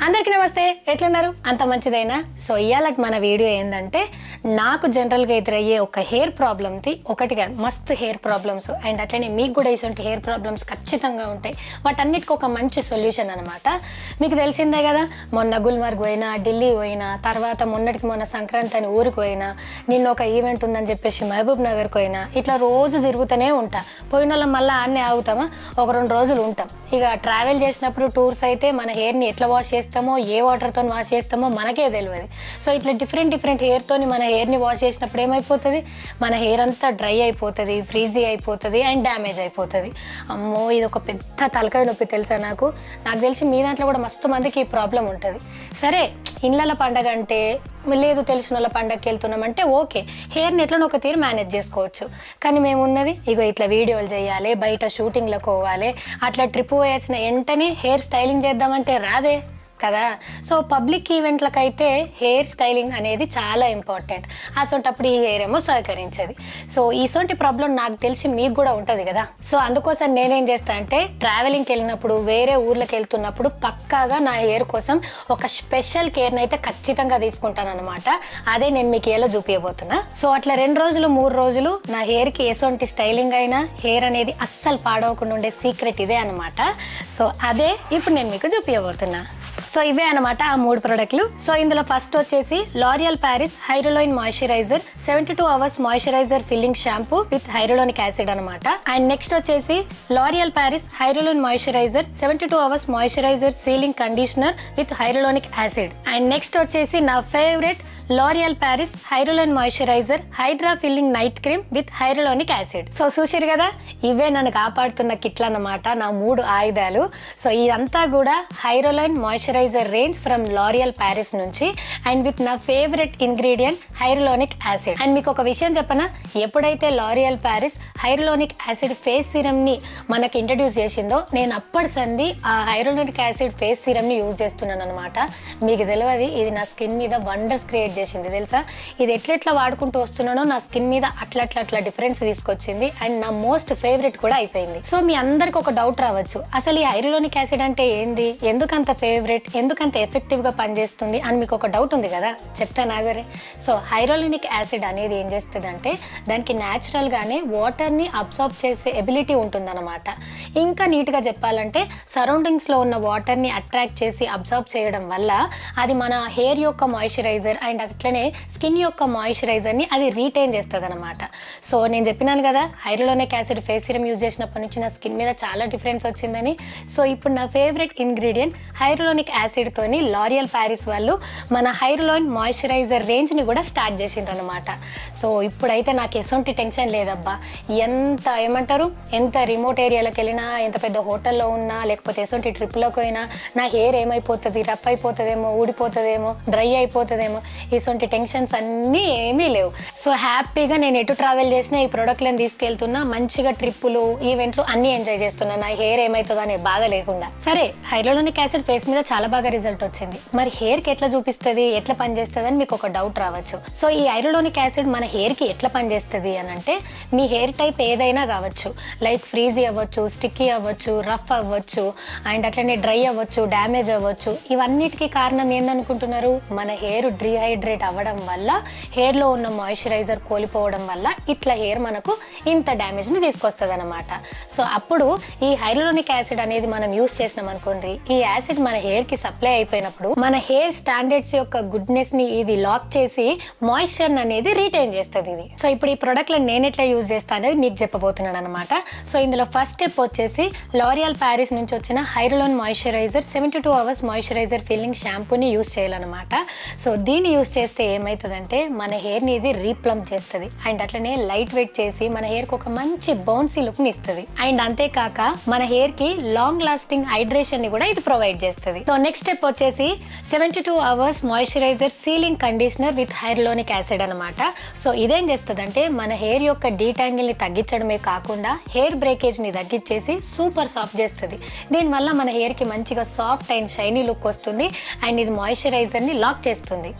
అందరికీ నమస్తే ఎట్లున్నారు అంత మంచిదైనా సో ఇవాళ మన వీడియో ఏంటంటే నాకు జనరల్గా ఎదురయ్యే ఒక హెయిర్ ప్రాబ్లమ్ది ఒకటి కాదు మస్తు హెయిర్ ప్రాబ్లమ్స్ అండ్ అట్లనే మీకు కూడా ఇటువంటి హెయిర్ ప్రాబ్లమ్స్ ఖచ్చితంగా ఉంటాయి వాటన్నిటికీ ఒక మంచి సొల్యూషన్ అనమాట మీకు తెలిసిందే కదా మొన్న గుల్మర్గ్ పోయినా ఢిల్లీ పోయినా తర్వాత మొన్నటికి మొన్న సంక్రాంతి అని ఊరికి పోయినా నిన్న ఒక ఈవెంట్ ఉందని చెప్పేసి మహబూబ్ నగర్కి పోయినా ఇట్లా రోజు తిరుగుతూనే ఉంటా పోయిన వాళ్ళం మళ్ళీ అన్నీ ఆగుతామా ఒక రెండు రోజులు ఉంటాం ఇక ట్రావెల్ చేసినప్పుడు టూర్స్ అయితే మన హెయిర్ని ఎట్లా వాష్ చేస్తామో ఏ వాటర్తో వాష్ చేస్తామో మనకే తెలియదు సో ఇట్లా డిఫరెంట్ డిఫరెంట్ హెయిర్తోని మన హెయిర్ని వాష్ చేసినప్పుడు ఏమైపోతుంది మన హెయిర్ అంతా డ్రై అయిపోతుంది ఫ్రీజీ అయిపోతుంది అండ్ డ్యామేజ్ అయిపోతుంది అమ్మో ఇది ఒక పెద్ద తలకాయ నొప్పి తెలుసా నాకు నాకు తెలిసి మీ దాంట్లో కూడా మస్తు మందికి ఈ ప్రాబ్లం ఉంటుంది సరే ఇళ్ళ పండగ అంటే లేదు తెలిసిన వాళ్ళ పండగకి వెళ్తున్నామంటే ఓకే హెయిర్ని ఎట్లనో ఒక తీరు మేనేజ్ చేసుకోవచ్చు కానీ మేము ఉన్నది ఇగో ఇట్లా వీడియోలు చేయాలి బయట షూటింగ్లకు పోవాలి అట్లా ట్రిప్ పోయొచ్చిన వెంటనే హెయిర్ స్టైలింగ్ చేద్దామంటే రాదే కదా సో పబ్లిక్ ఈవెంట్లకు అయితే హెయిర్ స్టైలింగ్ అనేది చాలా ఇంపార్టెంట్ అసొంటప్పుడు ఈ హెయిర్ ఏమో సహకరించదు సో ఈసొంటి ప్రాబ్లం నాకు తెలిసి మీకు కూడా ఉంటుంది కదా సో అందుకోసం నేనేం చేస్తా అంటే ట్రావెలింగ్కి వెళ్ళినప్పుడు వేరే ఊర్లకు వెళ్తున్నప్పుడు పక్కాగా నా హెయిర్ కోసం ఒక స్పెషల్ కేర్ని అయితే ఖచ్చితంగా తీసుకుంటాను అనమాట అదే నేను మీకు ఎలా చూపించబోతున్నా సో అట్లా రెండు రోజులు మూడు రోజులు నా హెయిర్కి ఎటువంటి స్టైలింగ్ అయినా హెయిర్ అనేది అస్సలు పాడవకుండా ఉండే సీక్రెట్ ఇదే అనమాట సో అదే ఇప్పుడు నేను మీకు చూపించబోతున్నా సో ఇవే అనమాట ఆ మూడు ప్రొడక్ట్లు సో ఇందులో ఫస్ట్ వచ్చేసి L'Oreal Paris hyaluron moisturiser seventy two hours moisturiser filling shampoo with hyaluronic acid అనమాట అండ్ నెక్స్ట్ వచ్చేసి L'Oreal Paris hyaluron moisturiser seventy two hours moisturiser sealing conditioner with hyaluronic acid and next వచ్చేసి నా favourite L'Oreal Paris hyaluron moisturiser hydra filling night cream with hyaluronic acid so చూసిరు కదా ఇవే నన్ను కాపాడుతున్న కిట్లు అన్నమాట నా మూడు ఆయుధాలు సో ఇదంతా కూడా hyaluron moisturiser range from L'Oreal Paris నుంచి అండ్ విత్ నా favourite ingredient hyaluronic acid and మీకు ఒక విషయం చెప్పనా ఎప్పుడైతే L'Oreal Paris hyaluronic acid face serum ని మనకి ఇంట్రడ్యూస్ చేసిందో నేను అప్పటి సంది ఆ హైరోలోనిక్ యాసిడ్ ఫేస్ సిరమ్ ని యూజ్ చేస్తున్నాను అనమాట మీకు తెలియదు ఇది నా స్కిన్ మీద వండర్స్ క్రియేట్ చేసింది తెలుసా ఇది ఎట్లెట్లా వాడుకుంటూ వస్తున్నానో నా స్కిన్ మీద అట్లా అట్లా అట్లా డిఫరెన్స్ తీసుకొచ్చింది అండ్ నా మోస్ట్ ఫేవరెట్ కూడా అయిపోయింది సో మీ అందరికి ఒక డౌట్ రావచ్చు అసలు ఈ హైరోలోనిక్ యాసిడ్ అంటే ఏంది ఎందుకంత ఫేవరెట్ ఎందుకంత ఎఫెక్టివ్ గా పనిచేస్తుంది అని మీకు ఒక డౌట్ ఉంది కదా చెప్తా నాగరే సో హైరోలోనిక్ యాసిడ్ అనేది ఏం చేస్తుంది అంటే దానికి న్యాచురల్ గానే వాటర్ ని అబ్సార్బ్ చేసే ఎబిలిటీ ఉంటుందన్నమాట ఇంకా నీట్ గా చెప్పాలంటే సరౌండింగ్స్ లో ఉన్న వాటర్ ని అట్రాక్ట్ చేసి అబ్సార్బ్ చేయడం వల్ల అది మన హెయిర్ యొక్క మాయిశ్చరైజర్ అండ్ అట్లనే స్కిన్ యొక్క మాయిశ్చరైజర్ ని అది రీటైన్ చేస్తుంది అనమాట సో నేను చెప్పినాను కదా hyaluronic acid face serum use చేసినప్పటి నుంచి నా స్కిన్ మీద చాలా డిఫరెన్స్ వచ్చిందని సో ఇప్పుడు నా ఫేవరెట్ ఇంగ్రీడియంట్ హైరోలోనిక్ యాసిడ్ తోని లారియల్ ప్యారిస్ వాళ్ళు మన హైరోలోన్ మాయిశ్చరైజర్ రేంజ్ ని కూడా స్టార్ట్ చేసిండ్రు అనమాట సో ఇప్పుడైతే నాకు ఎసొంటి టెన్షన్ లేదబ్బా ఎంత ఏమంటారు ఎంత రిమోట్ ఏరియాలకు వెళ్ళినా ఎంత పెద్ద హోటల్లో ఉన్నా లేకపోతే ఎసొంటి ట్రిప్లోకి పోయినా నా హెయిర్ ఏమైపోతుంది రఫ్ అయిపోతుందేమో ఊడిపోతుందేమో డ్రై అయిపోతుందేమో ఇసొంటి టెన్షన్స్ అన్నీ ఏమీ లేవు సో హ్యాపీగా నేను ఎటు ట్రావెల్ చేసినా ఈ ప్రోడక్ట్లను తీసుకెళ్తున్నా మంచిగా ట్రిప్పులు ఈవెంట్లు అన్నీ ఎంజాయ్ చేస్తున్నా నా హెయిర్ ఏమవుతుందో అనే బాధ లేకుండా సరే హైలోనిక్ యాసిడ్ ఫేస్ మీద చాలా బాగా రిజల్ట్ వచ్చింది మరి హెయిర్ కి ఎట్లా చూపిస్తుంది ఎట్లా పనిచేస్తుంది అని మీకు ఒక డౌట్ రావచ్చు సో ఈ ఐరోలోనిక్ యాసిడ్ మన హెయిర్ కి ఎట్లా పనిచేస్తుంది అని అంటే మీ హెయిర్ టైప్ ఏదైనా కావచ్చు లైక్ ఫ్రీజీ అవ్వచ్చు స్టిక్కీ అవ్వచ్చు రఫ్ అవ్వచ్చు అండ్ అట్లనే డ్రై అవ్వచ్చు డ్యామేజ్ అవ్వచ్చు ఇవన్నిటికీ కారణం ఏందనుకుంటున్నారు మన హెయిర్ డీహైడ్రేట్ అవ్వడం వల్ల hair లో ఉన్న మాయిశ్చరైజర్ కోల్పోవడం వల్ల ఇట్లా హెయిర్ మనకు ఇంత డ్యామేజ్ ని తీసుకొస్తుంది అనమాట సో అప్పుడు ఈ హైలోనిక్ యాసిడ్ అనేది మనం యూస్ చేసినాం అనుకోండి ఈ యాసిడ్ మన హెయిర్ కి సప్లై అయిపోయినప్పుడు మన హెయిర్ స్టాండర్డ్స్ యొక్క గుడ్నెస్ ని ఇది లాక్ చేసి మాయిశ్చర్ అనేది రీటైన్ చేస్తుంది ఇది సో ఇప్పుడు ఈ ప్రొడక్ట్ నేను ఎట్లా యూజ్ చేస్తా అనేది మీకు చెప్పబోతున్నాను అనమాట సో ఇందులో ఫస్ట్ స్టెప్ వచ్చేసి లారియల్ ప్యారిస్ నుంచి వచ్చిన hyaluron moisturiser seventy two hours moisturiser filling షాంపూని యూస్ చేయాలన్నమాట సో దీన్ని యూస్ చేస్తే ఏమవుతుందంటే మన హెయిర్ని ఇది రీప్లంప్ చేస్తుంది అండ్ అట్లనే లైట్ వెయిట్ చేసి మన హెయిర్కి ఒక మంచి బౌన్సీ లుక్ని ఇస్తుంది అండ్ అంతేకాక మన హెయిర్కి లాంగ్ లాస్టింగ్ హైడ్రేషన్ ని కూడా ఇది ప్రొవైడ్ చేస్తుంది సో నెక్స్ట్ స్టెప్ వచ్చేసి seventy two hours moisturiser sealing conditioner with hyaluronic acid అనమాట సో ఇదేం చేస్తుందంటే మన హెయిర్ యొక్క డీటాంగిల్ ని తగ్గించడమే కాకుండా హెయిర్ బ్రేకేజ్ ని తగ్గించేసి సూపర్ సాఫ్ట్ చేస్తుంది దీనివల్ల మన హెయిర్ కి మంచిగా సాఫ్ట్ అండ్ షైనీ లుక్ వస్తుంది అండ్ ఇది మాయిశ్చరైజర్ ని లాక్ చేస్తుంది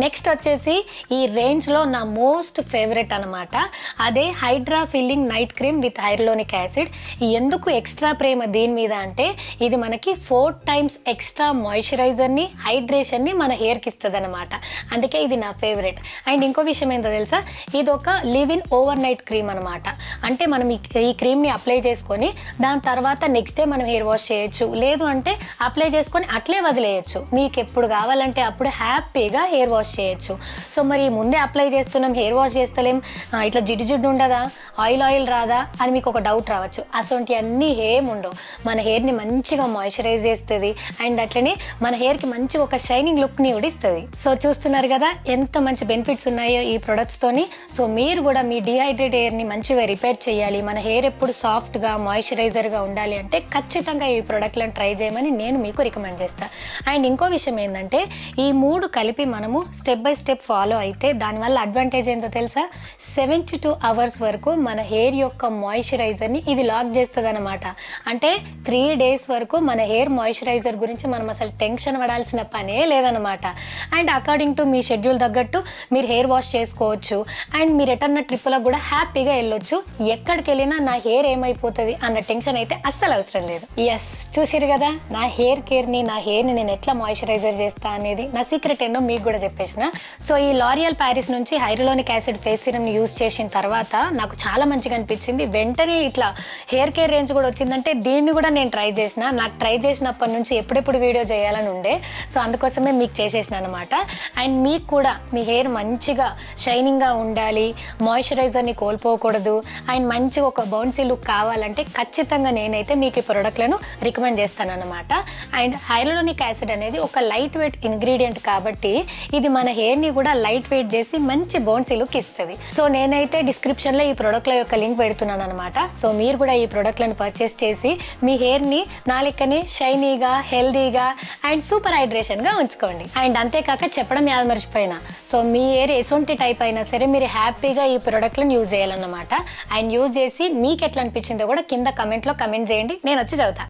నెక్స్ట్ వచ్చేసి ఈ రేంజ్లో నా మోస్ట్ ఫేవరెట్ అనమాట అదే hydra filling night cream with hyaluronic acid ఎందుకు ఎక్స్ట్రా ప్రేమ దీని మీద అంటే ఇది మనకి ఫోర్ టైమ్స్ ఎక్స్ట్రా మాయిశ్చరైజర్ని హైడ్రేషన్ని మన హెయిర్కి ఇస్తుంది అనమాట అందుకే ఇది నా ఫేవరెట్ అండ్ ఇంకో విషయం ఏంటో తెలుసా ఇది ఒక live in overnight cream అనమాట అంటే మనం ఈ ఈ క్రీమ్ని అప్లై చేసుకొని దాని తర్వాత నెక్స్ట్ డే మనం హెయిర్ వాష్ చేయొచ్చు లేదు అంటే అప్లై చేసుకొని అట్లే వదిలేయచ్చు మీకు ఎప్పుడు కావాలంటే అప్పుడు హ్యాపీగా హెయిర్ వాష్ చేయొచ్చు సో మరి ముందే అప్లై చేస్తున్నాం హెయిర్ వాష్ చేస్తలేం ఆ, ఇట్లా జిడ్డు జిడ్డు ఉండదా ఆయిల్ ఆయిల్ రాదా అని మీకు ఒక డౌట్ రావచ్చు అసొంటి అన్నీ ఏం ఉండవు మన హెయిర్ని మంచిగా మాయిశ్చరైజ్ చేస్తుంది అండ్ అట్లనే మన హెయిర్కి మంచిగా ఒక షైనింగ్ లుక్ని కూడా ఇస్తుంది సో చూస్తున్నారు కదా ఎంత మంచి బెనిఫిట్స్ ఉన్నాయో ఈ ప్రొడక్ట్స్తోని సో మీరు కూడా మీ డిహైడ్రేట్ హెయిర్ని మంచిగా రిపేర్ చేయాలి మన హెయిర్ ఎప్పుడు సాఫ్ట్గా మాయిశ్చరైజర్గా ఉండాలి అంటే ఖచ్చితంగా ఈ ప్రోడక్ట్లను ట్రై చేయమని నేను మీకు రికమెండ్ చేస్తాను అండ్ ఇంకో విషయం ఏంటంటే ఈ మూడు కలిపి మనము స్టెప్ బై స్టెప్ ఫాలో అయితే దానివల్ల అడ్వాంటేజ్ ఏంటో తెలుసా సెవెంటీ టూ అవర్స్ వరకు మన హెయిర్ యొక్క మాయిశ్చరైజర్ని ఇది లాక్ చేస్తుంది అనమాట అంటే త్రీ డేస్ వరకు మన హెయిర్ మాయిశ్చరైజర్ గురించి మనం అసలు టెన్షన్ పడాల్సిన పనే లేదనమాట అండ్ అకార్డింగ్ టు మీ షెడ్యూల్ తగ్గట్టు మీరు హెయిర్ వాష్ చేసుకోవచ్చు అండ్ మీరు ఎటన్న ట్రిప్పులకు కూడా హ్యాపీగా వెళ్ళొచ్చు ఎక్కడికి వెళ్ళినా నా హెయిర్ ఏమైపోతుంది అన్న టెన్షన్ అయితే అస్సలు అవసరం లేదు ఎస్ చూసిరు కదా నా హెయిర్ కేర్ని నా హెయిర్ని నేను ఎట్లా మాయిశ్చరైజర్ చేస్తా అనేది నా సీక్రెట్ ఏందో మీకు కూడా చెప్పేసిన సో ఈ లారియల్ ప్యారిస్ నుంచి హైరోలోనిక్ యాసిడ్ ఫేస్ సిరమ్ని యూజ్ చేసిన తర్వాత నాకు చాలా మంచిగా అనిపించింది వెంటనే ఇట్లా హెయిర్ కేర్ రేంజ్ కూడా వచ్చిందంటే దీన్ని కూడా నేను ట్రై చేసిన నాకు ట్రై చేసినప్పటి నుంచి ఎప్పుడెప్పుడు వీడియో చేయాలని ఉండే సో అందుకోసమే మీకు చేసేసిన అనమాట అండ్ మీకు కూడా మీ హెయిర్ మంచిగా షైనింగ్గా ఉండాలి మాయిశ్చరైజర్ని కోల్పోకూడదు అండ్ మంచిగా ఒక బౌన్సీ లుక్ కావాలంటే ఖచ్చితంగా నేనైతే మీకు ఈ ప్రోడక్ట్లను రికమెండ్ చేస్తాను అనమాట అండ్ హైలోనిక్ యాసిడ్ అనేది ఒక లైట్ వెయిట్ ఇంగ్రీడియంట్ కాబట్టి ఇది మన హెయిర్ని కూడా లైట్ వెయిట్ చేసి మంచి బౌన్సీ లుక్ ఇస్తుంది సో నేనైతే డిస్క్రిప్షన్లో ఈ ప్రోడక్ట్ల యొక్క లింక్ పెడుతున్నాను అనమాట సో మీరు కూడా ఈ ప్రోడక్ట్లను పర్చేస్ చేసి మీ హెయిర్ని నా లెక్కనే షైనీగా హెల్దీగా అండ్ సూపర్ హైడ్రేషన్గా ఉంచుకోండి అండ్ అంతేకాక చెప్పడం యాద మర్చిపోయినా సో మీ హెయిర్ ఎసొంటి టైప్ అయినా సరే మీరు హ్యాపీగా ఈ ప్రోడక్ట్లను యూజ్ చేయాలన్నమాట అండ్ యూజ్ చేసి మీకు ఎట్లా అనిపించిందో కూడా కింద కమెంట్లో కమెంట్ చేయండి నేను వచ్చి చదువుతా